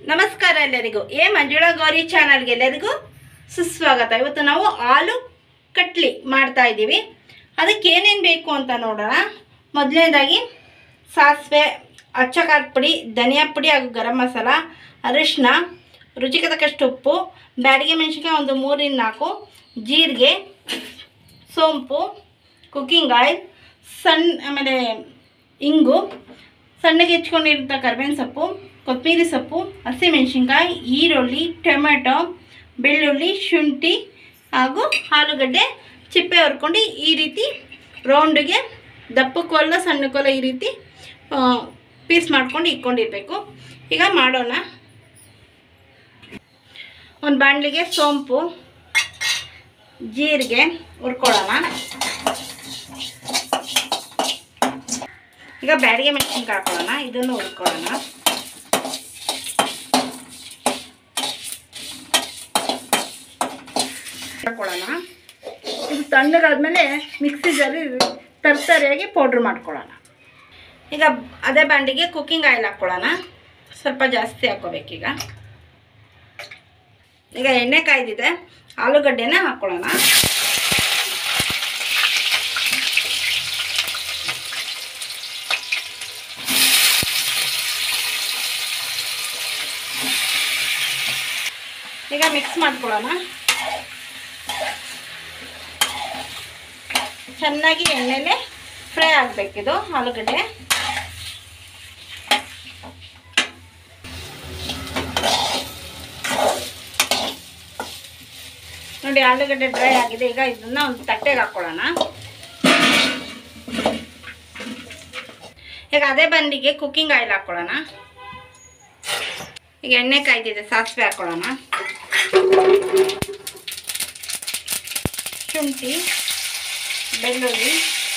ನಮಸ್ಕಾರ ಎಲ್ಲರಿಗೂ ಎ ಮಂಜುಳಾ ಗೌರಿ ಚಾನಲ್ಗೆ ಎಲ್ಲರಿಗೂ ಸುಸ್ವಾಗತ ಇವತ್ತು ನಾವು ಆಲೂ ಕಟ್ಲಿ ಮಾಡ್ತಾ ಇದ್ದೀವಿ ಅದಕ್ಕೆ ಏನೇನು ಬೇಕು ಅಂತ ನೋಡೋಣ ಮೊದಲನೇದಾಗಿ ಸಾಸಿವೆ ಅಚ್ಚ ಖಾರದ ಪುಡಿ ಧನಿಯಾ ಪುಡಿ ಹಾಗೂ ಗರಂ ಮಸಾಲ ಅರಿಶಿನ ರುಚಿಗೆ ತಕ್ಕಷ್ಟು ಉಪ್ಪು ಬ್ಯಾಡಿಗೆ ಮೆಣಸಿನ್ಕಾಯಿ ಒಂದು ಮೂರಿಂದ ನಾಲ್ಕು ಜೀರಿಗೆ ಸೋಂಪು ಕುಕ್ಕಿಂಗ್ ಆಯಿಲ್ ಸಣ್ಣ ಆಮೇಲೆ ಇಂಗು ಸಣ್ಣಗೆ ಹೆಚ್ಕೊಂಡಿರುವಂಥ ಕರ್ಬೇವಿನ ಸೊಪ್ಪು ಕೊತ್ತಂಬರಿ ಸೊಪ್ಪು ಹಸಿಮೆಣಸಿನ್ಕಾಯಿ ಈರುಳ್ಳಿ ಟೊಮೆಟೊ ಬೆಳ್ಳುಳ್ಳಿ ಶುಂಠಿ ಹಾಗೂ ಆಲೂಗಡ್ಡೆ ಚಿಪ್ಪೆ ಹುರ್ಕೊಂಡು ಈ ರೀತಿ ರೌಂಡಿಗೆ ದಪ್ಪಕ್ಕೂ ಸಣ್ಣಕ್ಕೂ ಈ ರೀತಿ ಪೀಸ್ ಮಾಡ್ಕೊಂಡು ಇಟ್ಕೊಂಡಿರ್ಬೇಕು ಈಗ ಮಾಡೋಣ ಒಂದು ಬಾಣಲಿಗೆ ಸೋಂಪು ಜೀರಿಗೆ ಹುರ್ಕೊಳ್ಳೋಣ ಈಗ ಬ್ಯಾಡಿಗೆ ಮೆಣಸಿನ್ಕಾಯಿ ಹಾಕೊಳ್ಳೋಣ ಇದನ್ನು ಹುರ್ಕೊಳ್ಳೋಣ ಹಾಕೊಳ್ಳೋಣ ಇದು ತಣ್ಣಗಾದ್ಮೇಲೆ ಮಿಕ್ಸಿ ಜಾರಿ ತರ್ತರಿಯಾಗಿ ಪೌಡ್ರ್ ಮಾಡ್ಕೊಳ್ಳೋಣ ಈಗ ಅದೇ ಬಾಂಡಿಗೆ ಕುಕ್ಕಿಂಗ್ ಆಯಿಲ್ ಹಾಕ್ಕೊಳ್ಳೋಣ ಸ್ವಲ್ಪ ಜಾಸ್ತಿ ಹಾಕ್ಕೋಬೇಕೀಗ ಈಗ ಎಣ್ಣೆ ಕಾಯ್ದಿದೆ ಆಲೂಗಡ್ಡೆನ ಹಾಕ್ಕೊಳ್ಳೋಣ ಈಗ ಮಿಕ್ಸ್ ಮಾಡ್ಕೊಳ್ಳೋಣ ಚೆನ್ನಾಗಿ ಎಣ್ಣೆಲೆ ಫ್ರೈ ಆಗಬೇಕಿದು ಆಲೂಗಡ್ಡೆ ನೋಡಿ ಆಲೂಗಡ್ಡೆ ಡ್ರೈ ಆಗಿದೆ ಈಗ ಇದನ್ನ ಒಂದು ತಟ್ಟೆಗೆ ಹಾಕ್ಕೊಳ್ಳೋಣ ಈಗ ಅದೇ ಬಂದಿಗೆ ಕುಕ್ಕಿಂಗ್ ಆಯಿಲ್ ಹಾಕ್ಕೊಳ್ಳೋಣ ಈಗ ಎಣ್ಣೆ ಕಾಯ್ದಿದೆ ಸಾಸಿವೆ ಹಾಕ್ಕೊಳ್ಳೋಣ ಶುಂಠಿ ಬೆಳ್ಳುಳ್ಳಿ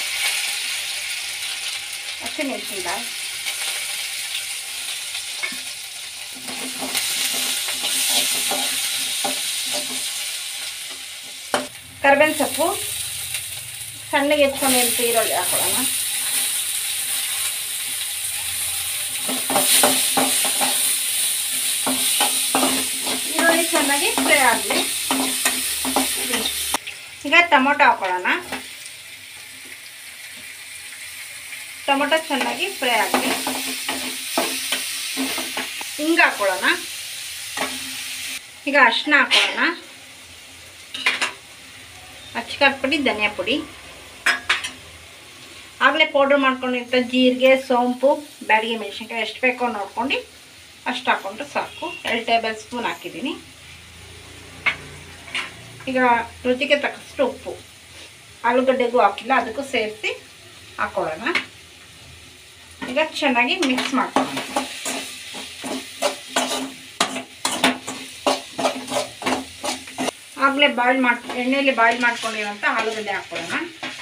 ಹಸಿಮೆಣಸಿನ್ಕಾಯಿ ಕರ್ಬೇವಿನ ಸೊಪ್ಪು ಸಣ್ಣಗೆ ಹೆಚ್ಕೊಂಡಿರುತ್ತೆ ಈರುಳ್ಳಿ ಹಾಕೊಳ್ಳೋಣ ಈರುಳ್ಳಿ ಚೆನ್ನಾಗಿ ಫ್ರೈ ಆಗಲಿ ಈಗ ಟೊಮೊಟೊ ಹಾಕೊಳ್ಳೋಣ ಟೊಮೊಟೊ ಚೆನ್ನಾಗಿ ಫ್ರೈ ಆಗಲಿ ಹಿಂಗೆ ಹಾಕೊಳ್ಳೋಣ ಈಗ ಅರಿಶಿನ ಹಾಕೊಳ್ಳೋಣ ಅಚ್ಚಕಾರದ ಪುಡಿ ಧನಿಯಾ ಪುಡಿ ಆಗಲೇ ಪೌಡ್ರ್ ಮಾಡ್ಕೊಂಡಿರ್ತ ಜೀರಿಗೆ ಸೋಂಪು ಬ್ಯಾಡಿಗೆ ಮೆಣಸಿನ್ಕಾಯಿ ಎಷ್ಟು ಬೇಕೋ ನೋಡ್ಕೊಂಡು ಅಷ್ಟು ಹಾಕ್ಕೊಂಡ್ರೆ ಸಾಕು ಎರಡು ಟೇಬಲ್ ಸ್ಪೂನ್ ಹಾಕಿದ್ದೀನಿ ಈಗ ರುಚಿಗೆ ತಕ್ಕಷ್ಟು ಉಪ್ಪು ಆಲೂಗಡ್ಡೆಗೂ ಹಾಕಿಲ್ಲ ಅದಕ್ಕೂ ಸೇರಿಸಿ ಹಾಕ್ಕೊಳ್ಳೋಣ ಈಗ ಚೆನ್ನಾಗಿ ಮಿಕ್ಸ್ ಮಾಡ್ಕೊಳ್ಳೋಣ ಆಗಲೇ ಬಾಯ್ಲ್ ಮಾಡಿ ಎಣ್ಣೆಯಲ್ಲಿ ಬಾಯ್ಲ್ ಮಾಡ್ಕೊಂಡಿರುವಂಥ ಆಲೂಗಡ್ಡೆ ಹಾಕ್ಕೊಳ್ಳೋಣ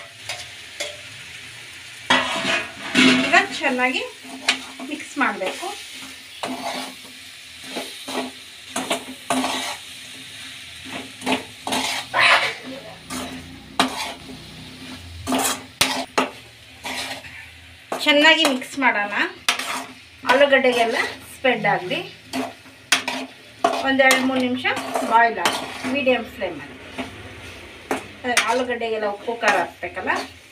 ಈಗ ಚೆನ್ನಾಗಿ ಮಿಕ್ಸ್ ಮಾಡಬೇಕು ಚೆನ್ನಾಗಿ ಮಿಕ್ಸ್ ಮಾಡೋಣ ಆಲೂಗಡ್ಡೆಗೆಲ್ಲ ಸ್ಪ್ರೆಡ್ ಆಗಲಿ ಒಂದೆರಡು ಮೂರು ನಿಮಿಷ ಬಾಯ್ಲ್ ಆಗಿ ಮೀಡಿಯಮ್ ಫ್ಲೇಮಲ್ಲಿ ಅದೇ ಆಲೂಗಡ್ಡೆಗೆಲ್ಲ ಉಪ್ಪು ಖಾರ ಹಾಕ್ಬೇಕಲ್ಲ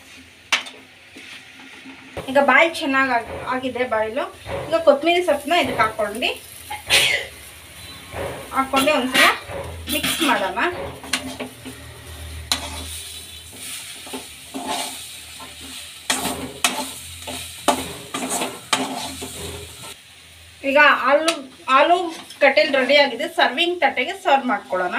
ಈಗ ಬಾಯ್ಲ್ ಚೆನ್ನಾಗಿ ಆಗಿ ಆಗಿದೆ ಬಾಯ್ಲು ಈಗ ಕೊತ್ತಂಬರಿ ಸೊಪ್ಪನ್ನ ಇದಕ್ಕೆ ಹಾಕ್ಕೊಂಡು ಹಾಕ್ಕೊಂಡು ಒಂದ್ಸಲ ಮಿಕ್ಸ್ ಮಾಡೋಣ ಈಗ ಆಲೂ ಆಲೂ ಕಟೆಲ್ ರೆಡಿ ಆಗಿದೆ ಸರ್ವಿಂಗ್ ತಟ್ಟೆಗೆ ಸರ್ವ್ ಮಾಡ್ಕೊಳ್ಳೋಣ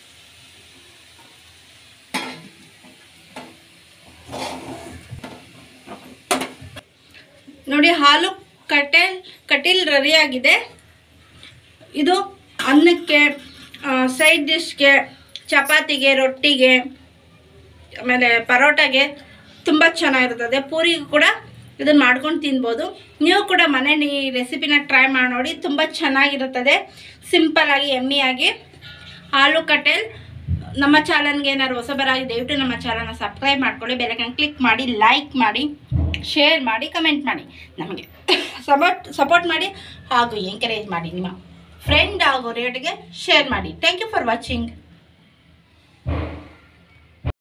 ನೋಡಿ ಹಾಲು ಕಟೆಲ್ ಕಟೀಲ್ ರೆಡಿ ಆಗಿದೆ ಇದು ಅನ್ನಕ್ಕೆ ಸೈಡ್ ಡಿಶ್ಗೆ ಚಪಾತಿಗೆ ರೊಟ್ಟಿಗೆ ಆಮೇಲೆ ಪರೋಟಾಗೆ ತುಂಬ ಚೆನ್ನಾಗಿರ್ತದೆ ಪೂರಿಗೂ ಕೂಡ ಇದನ್ನು ಮಾಡ್ಕೊಂಡು ತಿನ್ಬೋದು ನೀವು ಕೂಡ ಮನೇಲಿ ಈ ರೆಸಿಪಿನ ಟ್ರೈ ಮಾಡಿ ನೋಡಿ ತುಂಬ ಚೆನ್ನಾಗಿರುತ್ತದೆ ಸಿಂಪಲ್ಲಾಗಿ ಎಮ್ಮಿಯಾಗಿ ಆಲೂ ಕಟೆಲ್ ನಮ್ಮ ಚಾನಲ್ಗೆ ಏನಾದ್ರು ಹೊಸಬರಾಗಿ ದಯವಿಟ್ಟು ನಮ್ಮ ಚಾನಲ್ನ ಸಬ್ಸ್ಕ್ರೈಬ್ ಮಾಡ್ಕೊಳ್ಳಿ ಬೆಲ್ಲಕನ್ನು ಕ್ಲಿಕ್ ಮಾಡಿ ಲೈಕ್ ಮಾಡಿ ಶೇರ್ ಮಾಡಿ ಕಮೆಂಟ್ ಮಾಡಿ ನಮಗೆ ಸಪೋರ್ಟ್ ಸಪೋರ್ಟ್ ಮಾಡಿ ಹಾಗೂ ಎಂಕರೇಜ್ ಮಾಡಿ ನಿಮ್ಮ ಫ್ರೆಂಡ್ ಆಗೋರಿಗೆ ಶೇರ್ ಮಾಡಿ ಥ್ಯಾಂಕ್ ಯು ಫಾರ್ ವಾಚಿಂಗ್